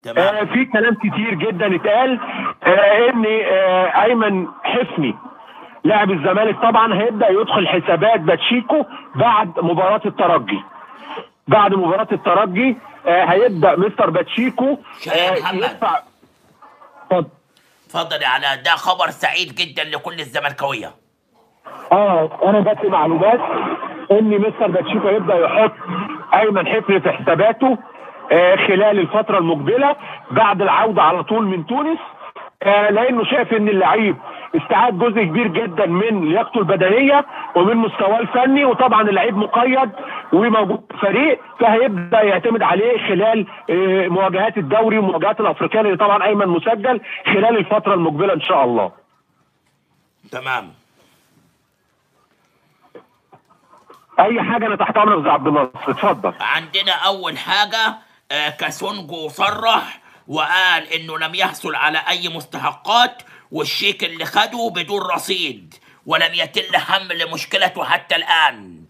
تمام. آه في كلام كتير جدا اتقال آه ان آه ايمن حفني لاعب الزمالك طبعا هيبدا يدخل حسابات باتشيكو بعد مباراه الترجي بعد مباراه الترجي آه هيبدا مستر باتشيكو يا محمد. يدفع اتفضل. اتفضل يا علاء ده خبر سعيد جدا لكل الزملكاويه اه انا جات لي معلومات ان مستر باتشيكو يبدا يحط ايمن حفني في حساباته آه خلال الفتره المقبله بعد العوده على طول من تونس آه لانه شايف ان اللعيب استعاد جزء كبير جدا من لياقته البدنيه ومن مستواه الفني وطبعا اللعيب مقيد وموجود في فريق فهيبدا يعتمد عليه خلال آه مواجهات الدوري ومواجهات الافريقيه اللي طبعا ايمن مسجل خلال الفتره المقبله ان شاء الله. تمام اي حاجه انا تحت امرك يا عبد الناصر اتفضل. عندنا اول حاجه آه، كاسونجو صرح وقال انه لم يحصل على اي مستحقات والشيك اللي خده بدون رصيد ولم يتم حمل مشكلته حتى الان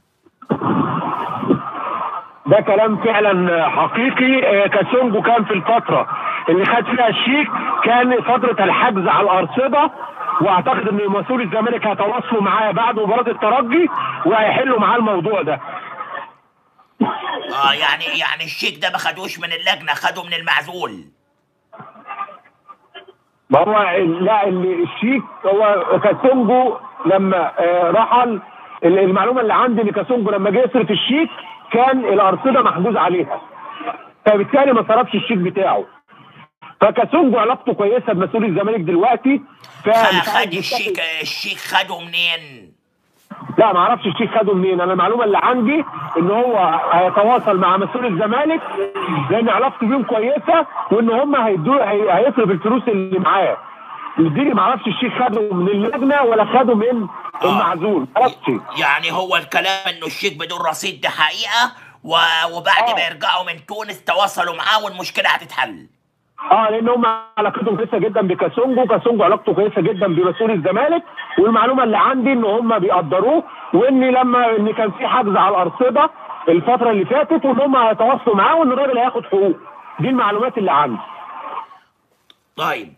ده كلام فعلا حقيقي آه، كاسونجو كان في الفتره اللي خد فيها الشيك كان فتره الحجز على الارصده واعتقد ان مسؤول الزمالك هيتواصلوا معاه بعد مباراه الترجي وهيحلوا معاه الموضوع ده اه يعني يعني الشيك ده ما خدوش من اللجنه خده من المعزول ما هو لا اللي الشيك هو كاسونجو لما آه، رحل ال- المعلومه اللي عندي ان كاسونجو لما جه يصرف الشيك كان الارصده محجوز عليها فبالتالي ما صرفش الشيك بتاعه فكاسونجو علاقته كويسه بمسؤول الزمالك دلوقتي ف خد الشيك الشيك خده منين لا ما اعرفش الشيك خده منين انا المعلومه اللي عندي ان هو هيتواصل مع مسؤول الزمالك لان علاقته بيهم كويسه وان هم هيدوا هي- هيصرف الفلوس اللي معاه دي ما اعرفش الشيك خده من اللجنه ولا خده من آه. المعزول ما اعرفش يعني هو الكلام انه الشيك بدون رصيد ده حقيقه و- وبعد آه. ما يرجعوا من تونس تواصلوا معاه والمشكله هتتحل اه لان هم علاقتهم كويسه جدا بكاسونجو كاسونجو علاقته كويسه جدا بمسؤول الزمالك والمعلومه اللي عندي ان هم بيقدروه وان لما ان كان في حجز على الارصده الفتره اللي فاتت وان هم هيتواصلوا معاه وان الراجل هياخد حقوق دي المعلومات اللي عندي طيب